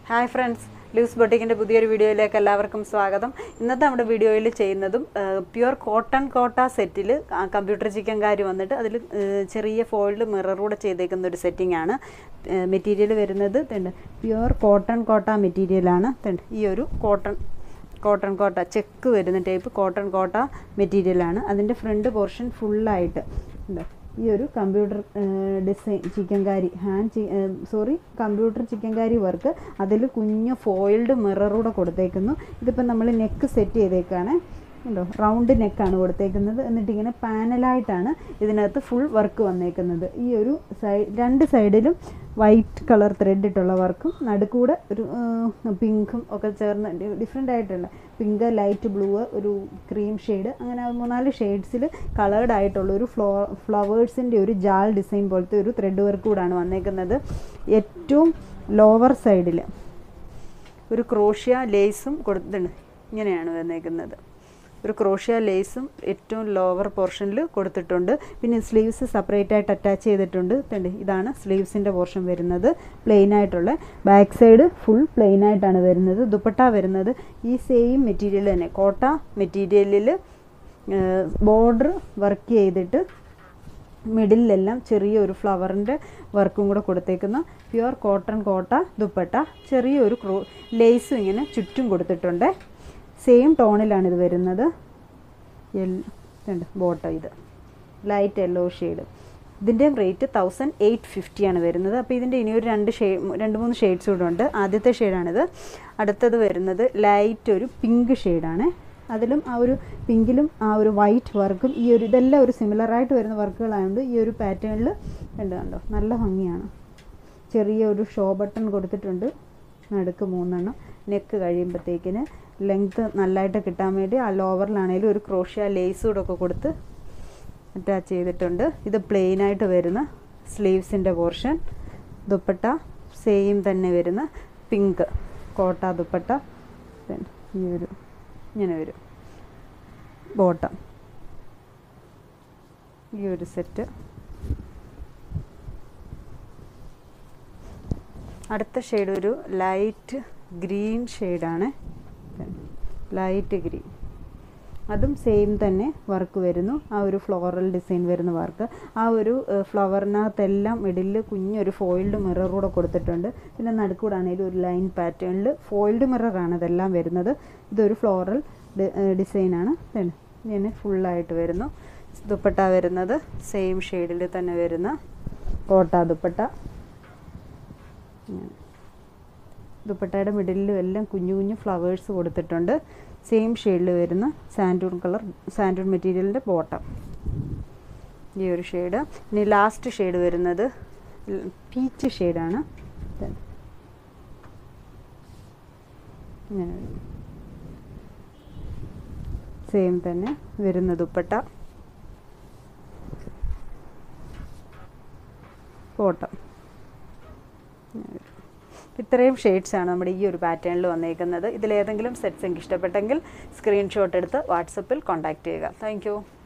hi friends loose ബൊട്ടിക്കിൻ്റെ പുതിയൊരു വീഡിയോയിലേക്ക് എല്ലാവർക്കും സ്വാഗതം ഇന്നത്തെ നമ്മുടെ വീഡിയോയിൽ ചെയ്യുന്നതും പ്യുവർ കോട്ടൺ കോട്ട സെറ്റിൽ കമ്പ്യൂട്ടർ ചിക്കൻകാരി വന്നിട്ട് അതിൽ ചെറിയ ഫോൾഡ് മിററൂടെ ചെയ്തേക്കുന്ന ഒരു സെറ്റിംഗ് ആണ് മെറ്റീരിയൽ വരുന്നത് ഉണ്ട് പ്യുവർ കോട്ടൺ കോട്ട മെറ്റീരിയലാണ് ഉണ്ട് ഈ ഒരു കോട്ടൺ കോട്ടൺ കോട്ട ചെക്ക് വരുന്ന ടൈപ്പ് കോട്ടൺ കോട്ട മെറ്റീരിയലാണ് അതിൻ്റെ ഫ്രണ്ട് പോർഷൻ ഫുള്ളായിട്ട് ഉണ്ട് ഈ ഒരു computer design chikankari hand sorry computer chikankari work അതിൽ കുഞ്ഞ് ഫോയിൽഡ് മിററൂടെ കൊടുത്തേക്കുന്നു ഇതിപ്പോൾ നമ്മൾ നെക്ക് സെറ്റ് ചെയ്തേക്കാണ് ഉണ്ടോ റൗണ്ട് നെക്കാണ് കൊടുത്തേക്കുന്നത് എന്നിട്ട് ഇങ്ങനെ പാനലായിട്ടാണ് ഇതിനകത്ത് ഫുൾ വർക്ക് വന്നേക്കുന്നത് ഈ ഒരു സൈഡ് രണ്ട് സൈഡിലും വൈറ്റ് കളർ ത്രെഡ് ഇട്ടുള്ള വർക്കും നടുക്കൂടെ ഒരു പിങ്കും ഒക്കെ ചേർന്ന് ഡിഫറെൻ്റ് ആയിട്ടുള്ള പിങ്ക് ലൈറ്റ് ബ്ലൂ ഒരു ക്രീം ഷെയ്ഡ് അങ്ങനെ മൂന്നാല് ഷെയ്ഡ്സിൽ കളേർഡ് ആയിട്ടുള്ള ഒരു ഫ്ലോ ഫ്ലവേഴ്സിൻ്റെ ഒരു ജാൾ ഡിസൈൻ പോലത്തെ ഒരു ത്രെഡ് വർക്ക് കൂടാണ് വന്നേക്കുന്നത് ഏറ്റവും ലോവർ സൈഡിൽ ഒരു ക്രോഷ്യ ലേസും കൊടുത്തിട്ടുണ്ട് ഇങ്ങനെയാണ് വന്നേക്കുന്നത് ഒരു ക്രോഷ്യ ലേസും ഏറ്റവും ലോവർ പോർഷനിൽ കൊടുത്തിട്ടുണ്ട് പിന്നെ സ്ലീവ്സ് സെപ്പറേറ്റ് ആയിട്ട് അറ്റാച്ച് ചെയ്തിട്ടുണ്ട് തണ്ട് ഇതാണ് സ്ലീവ്സിൻ്റെ പോർഷൻ വരുന്നത് പ്ലെയിൻ ആയിട്ടുള്ള ബാക്ക് സൈഡ് ഫുൾ പ്ലെയിൻ ആയിട്ടാണ് വരുന്നത് ദുപ്പട്ട വരുന്നത് ഈ സെയിം മെറ്റീരിയൽ തന്നെ കോട്ട മെറ്റീരിയലിൽ ബോർഡർ വർക്ക് ചെയ്തിട്ട് മിഡിലെല്ലാം ചെറിയൊരു ഫ്ലവറിൻ്റെ വർക്കും കൂടെ കൊടുത്തേക്കുന്ന പ്യുവർ കോട്ടൺ കോട്ട ദുപ്പട്ട ചെറിയൊരു ക്രോ ലേസും ഇങ്ങനെ ചുറ്റും കൊടുത്തിട്ടുണ്ട് സെയിം ടോണിലാണ് ഇത് വരുന്നത് ബോട്ടം ഇത് ലൈറ്റ് യെല്ലോ ഷെയ്ഡ് ഇതിൻ്റെ റേറ്റ് തൗസൻഡ് എയ്റ്റ് ഫിഫ്റ്റിയാണ് വരുന്നത് അപ്പോൾ ഇതിൻ്റെ ഇനി ഒരു രണ്ട് ഷെയ്ഡ് രണ്ട് മൂന്ന് ഷെയ്ഡ്സ് കൂടെ ഉണ്ട് ആദ്യത്തെ ഷെയ്ഡാണിത് അടുത്തത് വരുന്നത് ലൈറ്റ് ഒരു പിങ്ക് ഷെയ്ഡാണ് അതിലും ആ ഒരു പിങ്കിലും ആ ഒരു വൈറ്റ് വർക്കും ഈ ഒരു ഇതെല്ലാം ഒരു സിമിലറായിട്ട് വരുന്ന വർക്കുകളായതുകൊണ്ട് ഈ ഒരു പാറ്റേണിൽ ഉണ്ട് കണ്ടോ നല്ല ഭംഗിയാണ് ചെറിയ ഒരു ഷോ ബട്ടൺ കൊടുത്തിട്ടുണ്ട് നടുക്ക് മൂന്നെണ്ണം നെക്ക് കഴിയുമ്പോഴത്തേക്കിന് ലെങ്ത്ത് നല്ലതായിട്ട് കിട്ടാൻ വേണ്ടി ആ ലോവറിലാണെങ്കിലും ഒരു ക്രോഷ്യ ലേസ് കൂടെ ഒക്കെ കൊടുത്ത് അറ്റാച്ച് ചെയ്തിട്ടുണ്ട് ഇത് പ്ലെയിൻ ആയിട്ട് വരുന്ന സ്ലീവ്സിൻ്റെ പോർഷൻ ദുപ്പട്ട സെയിം തന്നെ വരുന്ന പിങ്ക് കോട്ട ദുപ്പട്ട ഈ ഒരു ഇങ്ങനെ വരും ബോട്ടം ഈ ഒരു സെറ്റ് അടുത്ത ഷെയ്ഡ് ഒരു ലൈറ്റ് ഗ്രീൻ ഷെയ്ഡാണ് ലൈറ്റ് ഗ്രീൻ അതും സെയിം തന്നെ വർക്ക് വരുന്നു ആ ഒരു ഫ്ലോറൽ ഡിസൈൻ വരുന്ന വർക്ക് ആ ഒരു ഫ്ലവറിനകത്തെല്ലാം മിഡിൽ കുഞ്ഞൊരു ഫോയിൽഡ് മിറർ കൂടെ കൊടുത്തിട്ടുണ്ട് പിന്നെ നടുക്കൂടാണെങ്കിലും ഒരു ലൈൻ പാറ്റേണിൽ ഫോയിൽഡ് മിററാണ് ഇതെല്ലാം വരുന്നത് ഇതൊരു ഫ്ലോറൽ ഡിസൈനാണ് ഇങ്ങനെ ഫുള്ളായിട്ട് വരുന്നു ദുപ്പട്ട വരുന്നത് സെയിം ഷെയ്ഡിൽ തന്നെ വരുന്ന കോട്ട ദുപ്പട്ട ദുപ്പട്ടയുടെ മിഡിലും എല്ലാം കുഞ്ഞു കുഞ്ഞു ഫ്ലവേഴ്സ് കൊടുത്തിട്ടുണ്ട് സെയിം ഷെയ്ഡിൽ വരുന്ന സാൻഡൂൺ കളർ സാൻഡൂൺ മെറ്റീരിയലിൻ്റെ ബോട്ടം ഈ ഒരു ഷെയ്ഡ് ഇനി ലാസ്റ്റ് ഷെയ്ഡ് വരുന്നത് പീച്ച് ഷെയ്ഡാണ് ഇങ്ങനെ സെയിം തന്നെ വരുന്ന ദുപ്പട്ട ബോട്ടം ഇത്രയും ഷെയ്ഡ്സാണ് നമ്മുടെ ഈ ഒരു പാറ്റേണിൽ വന്നേക്കുന്നത് ഇതിലേതെങ്കിലും സെറ്റ്സ് എനിക്ക് ഇഷ്ടപ്പെട്ടെങ്കിൽ സ്ക്രീൻഷോട്ട് എടുത്ത് വാട്സപ്പിൽ കോൺടാക്റ്റ് ചെയ്യുക താങ്ക്